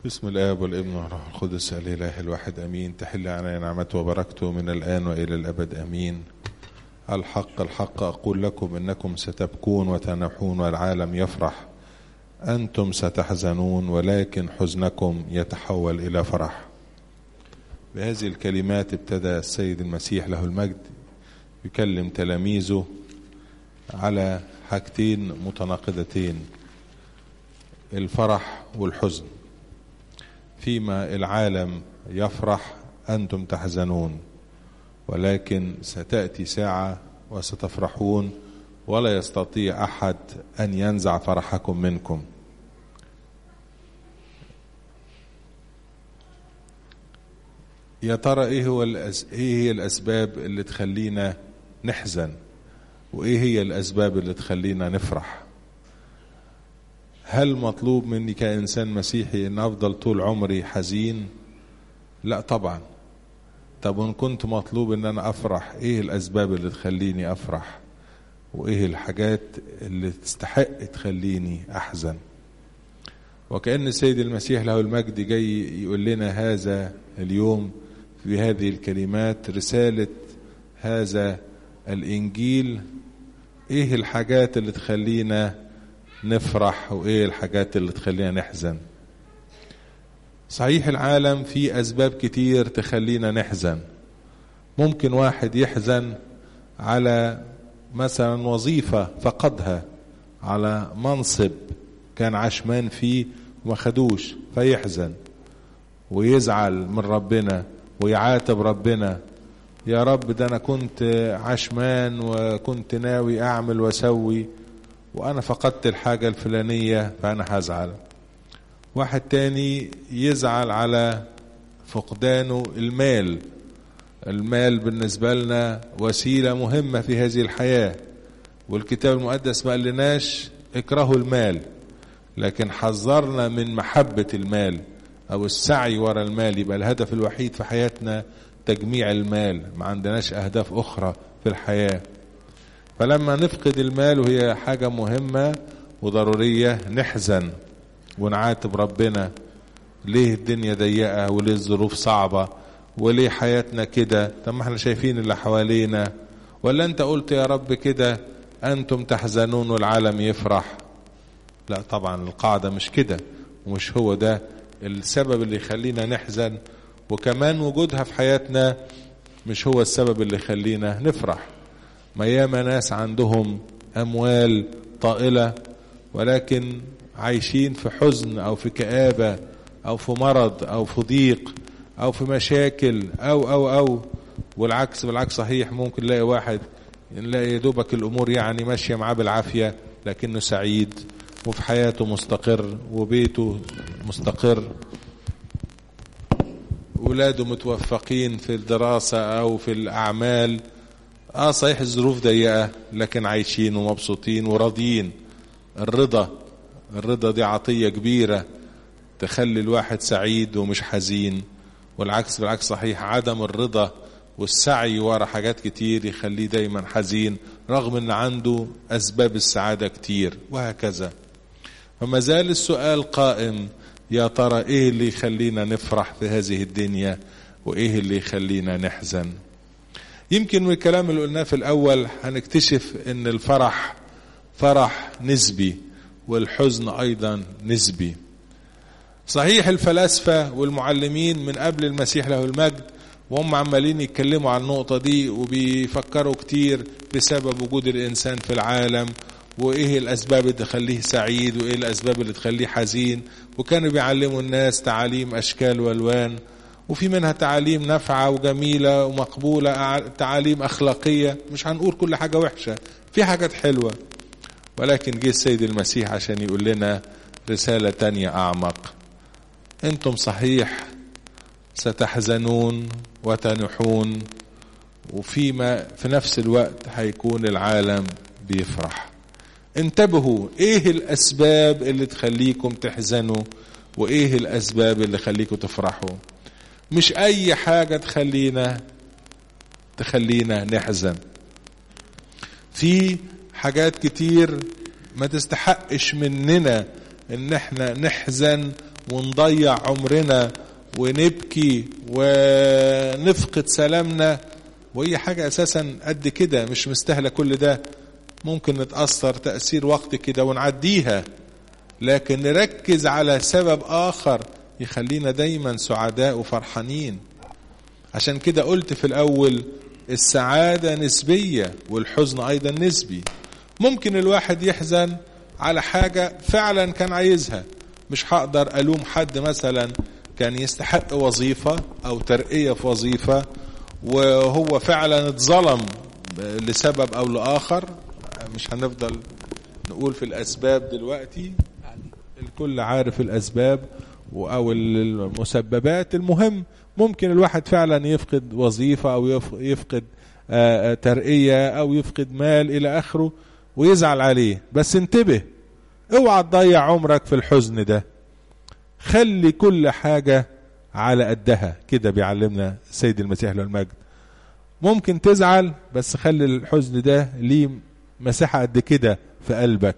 بسم الآب والابن والروح القدس الإله الواحد أمين تحل علينا نعمته وبركته من الآن وإلى الأبد أمين الحق الحق أقول لكم إنكم ستبكون وتنحون والعالم يفرح أنتم ستحزنون ولكن حزنكم يتحول إلى فرح بهذه الكلمات ابتدى السيد المسيح له المجد يكلم تلاميذه على حاجتين متناقضتين الفرح والحزن فيما العالم يفرح انتم تحزنون ولكن ستاتي ساعه وستفرحون ولا يستطيع احد ان ينزع فرحكم منكم يا ترى ايه هو الأس... ايه هي الاسباب اللي تخلينا نحزن وايه هي الاسباب اللي تخلينا نفرح هل مطلوب مني كإنسان مسيحي أن أفضل طول عمري حزين لا طبعا طب وإن كنت مطلوب أن أنا أفرح إيه الأسباب اللي تخليني أفرح وإيه الحاجات اللي تستحق تخليني أحزن وكأن السيد المسيح له المجد جاي يقول لنا هذا اليوم في هذه الكلمات رسالة هذا الإنجيل إيه الحاجات اللي تخلينا نفرح وايه الحاجات اللي تخلينا نحزن صحيح العالم فيه اسباب كتير تخلينا نحزن ممكن واحد يحزن على مثلا وظيفة فقدها على منصب كان عشمان فيه وما خدوش فيحزن ويزعل من ربنا ويعاتب ربنا يا رب ده انا كنت عشمان وكنت ناوي اعمل واسوي وانا فقدت الحاجة الفلانية فانا هزعل واحد تاني يزعل على فقدانه المال المال بالنسبة لنا وسيلة مهمة في هذه الحياة والكتاب المقدس ما قالناش اكرهوا المال لكن حذرنا من محبة المال او السعي وراء المال يبقى الهدف الوحيد في حياتنا تجميع المال ما عندناش اهداف اخرى في الحياه فلما نفقد المال وهي حاجة مهمة وضرورية نحزن ونعاتب ربنا ليه الدنيا ضيقة وليه الظروف صعبة وليه حياتنا كده طب ما احنا شايفين اللي حوالينا ولا انت قلت يا رب كده انتم تحزنون والعالم يفرح لا طبعا القاعدة مش كده ومش هو ده السبب اللي يخلينا نحزن وكمان وجودها في حياتنا مش هو السبب اللي يخلينا نفرح ما ياما ناس عندهم اموال طائله ولكن عايشين في حزن او في كابه او في مرض او في ضيق او في مشاكل او او او والعكس بالعكس صحيح ممكن نلاقي واحد نلاقي دوبك الامور يعني ماشيه معاه بالعافيه لكنه سعيد وفي حياته مستقر وبيته مستقر ولاده متوفقين في الدراسه او في الاعمال اه صحيح الظروف ضيقه لكن عايشين ومبسوطين وراضيين الرضا الرضا دي عطيه كبيره تخلي الواحد سعيد ومش حزين والعكس بالعكس صحيح عدم الرضا والسعي ورا حاجات كتير يخليه دايما حزين رغم ان عنده اسباب السعاده كتير وهكذا فما زال السؤال قائم يا ترى ايه اللي يخلينا نفرح في هذه الدنيا وايه اللي يخلينا نحزن يمكن من الكلام اللي قلناه في الأول هنكتشف أن الفرح فرح نسبي والحزن أيضا نسبي صحيح الفلاسفة والمعلمين من قبل المسيح له المجد وهم عمالين يتكلموا عن النقطة دي وبيفكروا كتير بسبب وجود الإنسان في العالم وإيه الأسباب اللي تخليه سعيد وإيه الأسباب اللي تخليه حزين وكانوا بيعلموا الناس تعاليم أشكال وألوان وفي منها تعاليم نافعة وجميلة ومقبولة تعاليم أخلاقية مش هنقول كل حاجة وحشة في حاجات حلوة ولكن جه السيد المسيح عشان يقول لنا رسالة تانية أعمق أنتم صحيح ستحزنون وتنحون وفيما في نفس الوقت هيكون العالم بيفرح انتبهوا ايه الاسباب اللي تخليكم تحزنوا وايه الاسباب اللي تخليكم تفرحوا مش اي حاجة تخلينا تخلينا نحزن في حاجات كتير ما تستحقش مننا ان احنا نحزن ونضيع عمرنا ونبكي ونفقد سلامنا وهي حاجة أساسا قد كده مش مستاهلة كل ده ممكن نتأثر تأثير وقت كده ونعديها لكن نركز على سبب آخر يخلينا دايما سعداء وفرحانين عشان كده قلت في الأول السعادة نسبية والحزن أيضا نسبي ممكن الواحد يحزن على حاجة فعلا كان عايزها مش هقدر ألوم حد مثلا كان يستحق وظيفة أو ترقية في وظيفة وهو فعلا اتظلم لسبب أو لآخر مش هنفضل نقول في الأسباب دلوقتي الكل عارف الأسباب أو المسببات المهم ممكن الواحد فعلا يفقد وظيفة أو يفقد ترقية أو يفقد مال إلى آخره ويزعل عليه بس انتبه اوعى تضيع عمرك في الحزن ده خلي كل حاجة على قدها كده بيعلمنا سيد المسيح له المجد ممكن تزعل بس خلي الحزن ده ليه مساحة قد كده في قلبك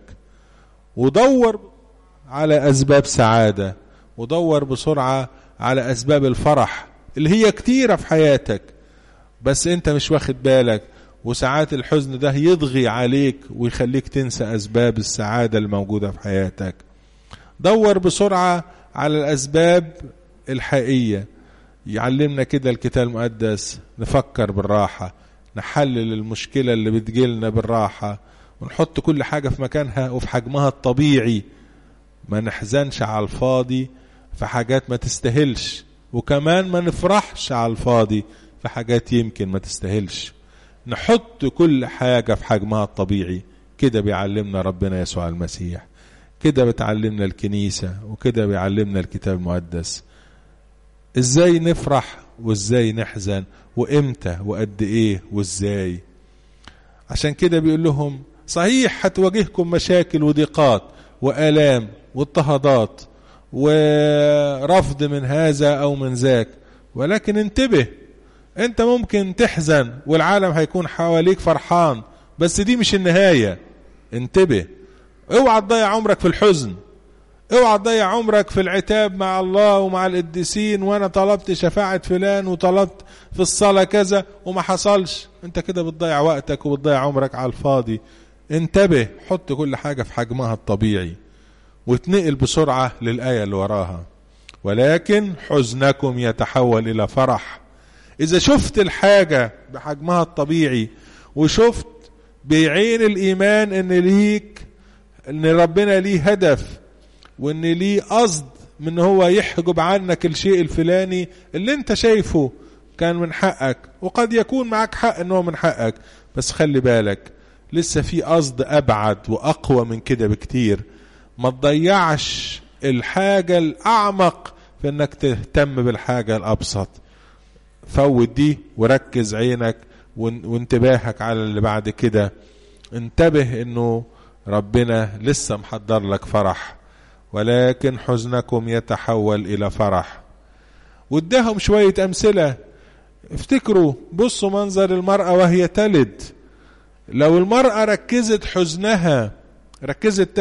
ودور على أسباب سعادة ودور بسرعة على أسباب الفرح اللي هي كتيرة في حياتك بس أنت مش واخد بالك وساعات الحزن ده يضغي عليك ويخليك تنسى أسباب السعادة الموجودة في حياتك دور بسرعة على الأسباب الحقيقية يعلمنا كده الكتاب المقدس نفكر بالراحة نحلل المشكلة اللي بتجيلنا بالراحة ونحط كل حاجة في مكانها وفي حجمها الطبيعي ما نحزنش على الفاضي في حاجات ما تستاهلش وكمان ما نفرحش على الفاضي في حاجات يمكن ما تستاهلش نحط كل حاجة في حجمها الطبيعي كده بيعلمنا ربنا يسوع المسيح كده بتعلمنا الكنيسة وكده بيعلمنا الكتاب المقدس ازاي نفرح وازاي نحزن وامتى وقد ايه وازاي عشان كده بيقول لهم صحيح هتواجهكم مشاكل وضيقات والام واضطهادات ورفض من هذا او من ذاك ولكن انتبه انت ممكن تحزن والعالم هيكون حواليك فرحان بس دي مش النهايه انتبه اوعى تضيع عمرك في الحزن اوعى تضيع عمرك في العتاب مع الله ومع القديسين وانا طلبت شفاعة فلان وطلبت في الصلاة كذا وما حصلش انت كده بتضيع وقتك وبتضيع عمرك على الفاضي انتبه حط كل حاجة في حجمها الطبيعي واتنقل بسرعة للآية اللي وراها ولكن حزنكم يتحول إلى فرح إذا شفت الحاجة بحجمها الطبيعي وشفت بعين الإيمان إن ليك إن ربنا ليه هدف وإن ليه قصد من هو يحجب عنك الشيء الفلاني اللي أنت شايفه كان من حقك وقد يكون معك حق إن هو من حقك بس خلي بالك لسه في قصد أبعد وأقوى من كده بكتير ما تضيعش الحاجة الأعمق في إنك تهتم بالحاجة الأبسط فوت دي وركز عينك وانتباهك على اللي بعد كده انتبه انه ربنا لسه محضر لك فرح ولكن حزنكم يتحول الى فرح واداهم شوية امثلة افتكروا بصوا منظر المرأة وهي تلد لو المرأة ركزت حزنها ركزت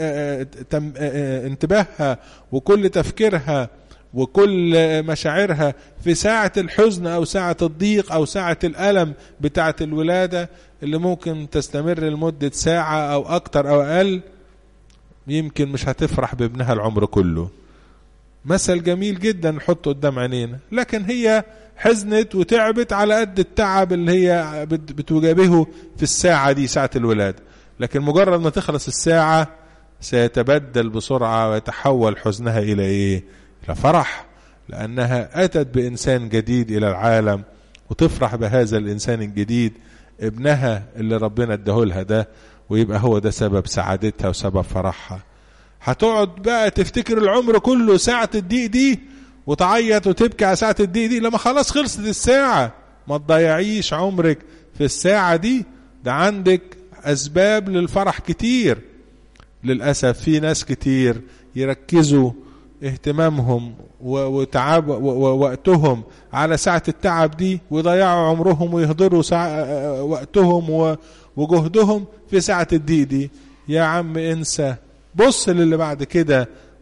انتباهها وكل تفكيرها وكل مشاعرها في ساعة الحزن أو ساعة الضيق أو ساعة الألم بتاعة الولادة اللي ممكن تستمر لمدة ساعة أو أكتر أو أقل يمكن مش هتفرح بابنها العمر كله مثل جميل جدا نحطه قدام عينينا لكن هي حزنت وتعبت على قد التعب اللي هي بتواجهه في الساعة دي ساعة الولادة لكن مجرد ما تخلص الساعة سيتبدل بسرعة ويتحول حزنها إلى إيه إلى فرح لأنها أتت بإنسان جديد إلى العالم وتفرح بهذا الإنسان الجديد ابنها اللي ربنا اداهولها ده ويبقى هو ده سبب سعادتها وسبب فرحها هتقعد بقى تفتكر العمر كله ساعة الضيق دي وتعيط وتبكي على ساعة الضيق دي لما خلاص خلصت الساعة ما تضيعيش عمرك في الساعة دي ده عندك أسباب للفرح كتير للأسف في ناس كتير يركزوا اهتمامهم وتعب ووقتهم على ساعة التعب دي ويضيعوا عمرهم ويهدروا وقتهم وجهدهم في ساعة الضيق دي يا عم انسى بص للي بعد كده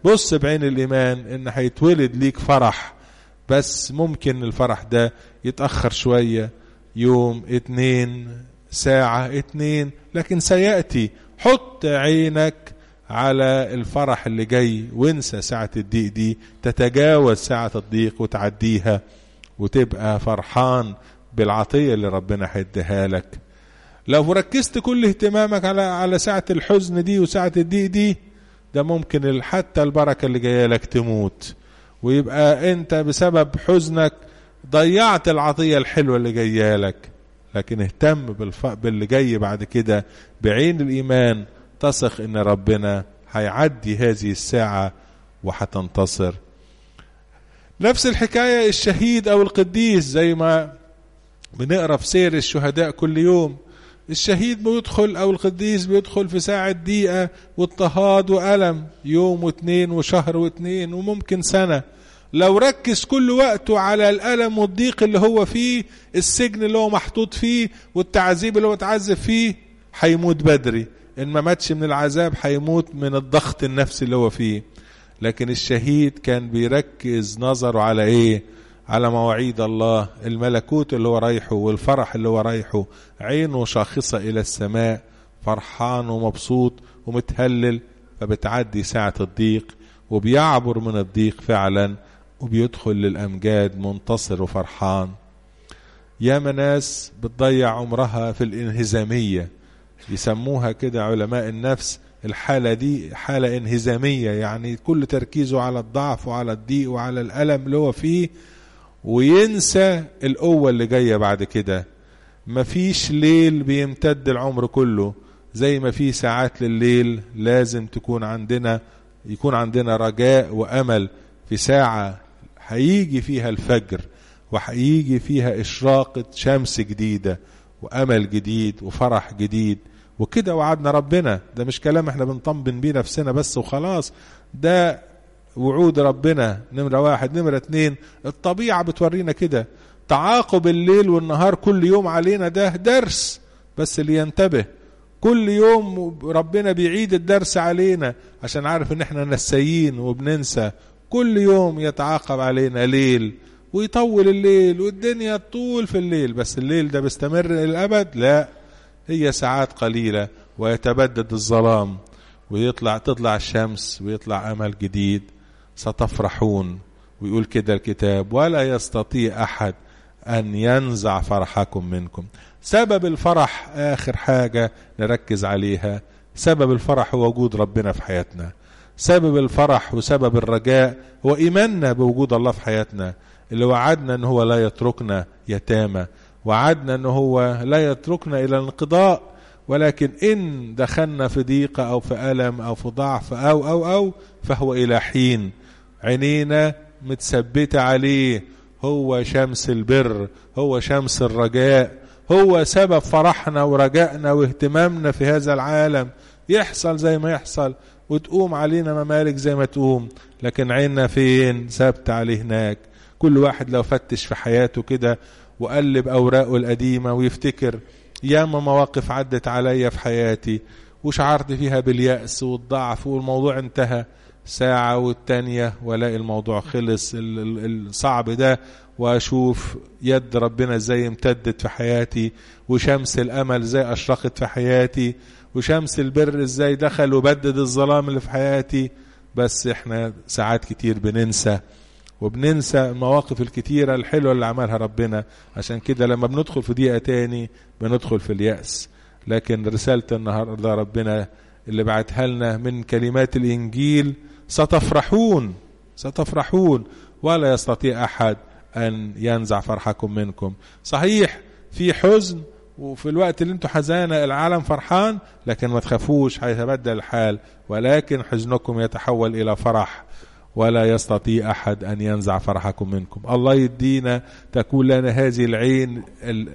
بص بعين الإيمان إن هيتولد ليك فرح بس ممكن الفرح ده يتأخر شوية يوم اتنين ساعة اتنين لكن سيأتي حط عينك على الفرح اللي جاي وانسى ساعة الضيق دي تتجاوز ساعة الضيق وتعديها وتبقى فرحان بالعطية اللي ربنا هيديها لك لو ركزت كل اهتمامك على على ساعة الحزن دي وساعة الضيق دي ده ممكن حتى البركة اللي جاية لك تموت ويبقى انت بسبب حزنك ضيعت العطية الحلوة اللي جاية لك لكن اهتم بالف... باللي جاي بعد كده بعين الإيمان تثق ان ربنا هيعدي هذه الساعة وهتنتصر نفس الحكاية الشهيد أو القديس زي ما بنقرا في سير الشهداء كل يوم الشهيد بيدخل او القديس بيدخل في ساعة دقيقة واضطهاد وألم يوم واثنين وشهر واثنين وممكن سنة لو ركز كل وقته على الألم والضيق اللي هو فيه السجن اللي هو محطوط فيه والتعذيب اللي هو اتعذب فيه هيموت بدري إن ما ماتش من العذاب هيموت من الضغط النفسي اللي هو فيه لكن الشهيد كان بيركز نظره على ايه على مواعيد الله الملكوت اللي هو رايحه والفرح اللي هو رايحه عينه شاخصة إلى السماء فرحان ومبسوط ومتهلل فبتعدي ساعة الضيق وبيعبر من الضيق فعلا وبيدخل للأمجاد منتصر وفرحان ياما ناس بتضيع عمرها في الانهزامية يسموها كده علماء النفس الحالة دي حالة انهزامية يعني كل تركيزه على الضعف وعلى الضيق وعلى الألم اللي هو فيه وينسى القوة اللي جاية بعد كده مفيش ليل بيمتد العمر كله زي ما في ساعات لليل لازم تكون عندنا يكون عندنا رجاء وأمل في ساعة هيجي فيها الفجر وهيجي فيها إشراقة شمس جديدة وأمل جديد وفرح جديد وكده وعدنا ربنا ده مش كلام احنا بنطمن بيه نفسنا بس وخلاص ده وعود ربنا نمرة واحد نمرة اتنين الطبيعة بتورينا كده تعاقب الليل والنهار كل يوم علينا ده درس بس اللي ينتبه كل يوم ربنا بيعيد الدرس علينا عشان عارف ان احنا نسيين وبننسى كل يوم يتعاقب علينا ليل ويطول الليل والدنيا تطول في الليل بس الليل ده بيستمر للأبد لا هي ساعات قليلة ويتبدد الظلام ويطلع تطلع الشمس ويطلع أمل جديد ستفرحون ويقول كده الكتاب ولا يستطيع أحد أن ينزع فرحكم منكم سبب الفرح آخر حاجة نركز عليها سبب الفرح هو وجود ربنا في حياتنا سبب الفرح وسبب الرجاء هو إيماننا بوجود الله في حياتنا اللي وعدنا أن هو لا يتركنا يتامى وعدنا أن هو لا يتركنا إلى الانقضاء ولكن إن دخلنا في ضيقة أو في ألم أو في ضعف أو أو أو فهو إلى حين عينينا متثبتة عليه هو شمس البر هو شمس الرجاء هو سبب فرحنا ورجائنا واهتمامنا في هذا العالم يحصل زي ما يحصل وتقوم علينا ممالك زي ما تقوم لكن عيننا فين ثابت عليه هناك كل واحد لو فتش في حياته كده وقلب أوراقه القديمة ويفتكر ياما مواقف عدت عليا في حياتي وشعرت فيها باليأس والضعف والموضوع انتهى ساعة والتانية والاقي الموضوع خلص الصعب ده واشوف يد ربنا ازاي امتدت في حياتي وشمس الامل ازاي اشرقت في حياتي وشمس البر ازاي دخل وبدد الظلام اللي في حياتي بس احنا ساعات كتير بننسى وبننسى المواقف الكتيرة الحلوة اللي عملها ربنا عشان كده لما بندخل في دقيقة تاني بندخل في اليأس لكن رسالة النهاردة ربنا اللي بعتها لنا من كلمات الإنجيل ستفرحون ستفرحون ولا يستطيع أحد أن ينزع فرحكم منكم صحيح في حزن وفي الوقت اللي انتم حزانة العالم فرحان لكن ما تخافوش هيتبدل الحال ولكن حزنكم يتحول إلى فرح ولا يستطيع أحد أن ينزع فرحكم منكم الله يدينا تكون لنا هذه العين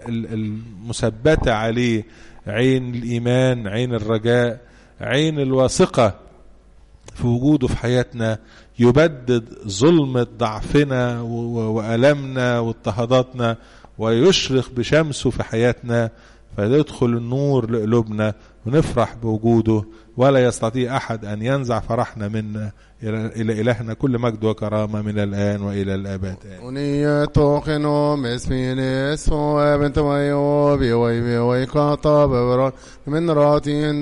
المثبتة عليه عين الإيمان عين الرجاء عين الواثقة في وجوده في حياتنا يبدد ظلمة ضعفنا وألمنا واضطهاداتنا ويشرق بشمسه في حياتنا فيدخل النور لقلوبنا ونفرح بوجوده ولا يستطيع أحد أن ينزع فرحنا منا إلى إلهنا كل مجد وكرامة من الآن وإلى الآباد ونيتوخنو مسمينيس وابن تميو بيوي بيوي كاطا ببران من راتين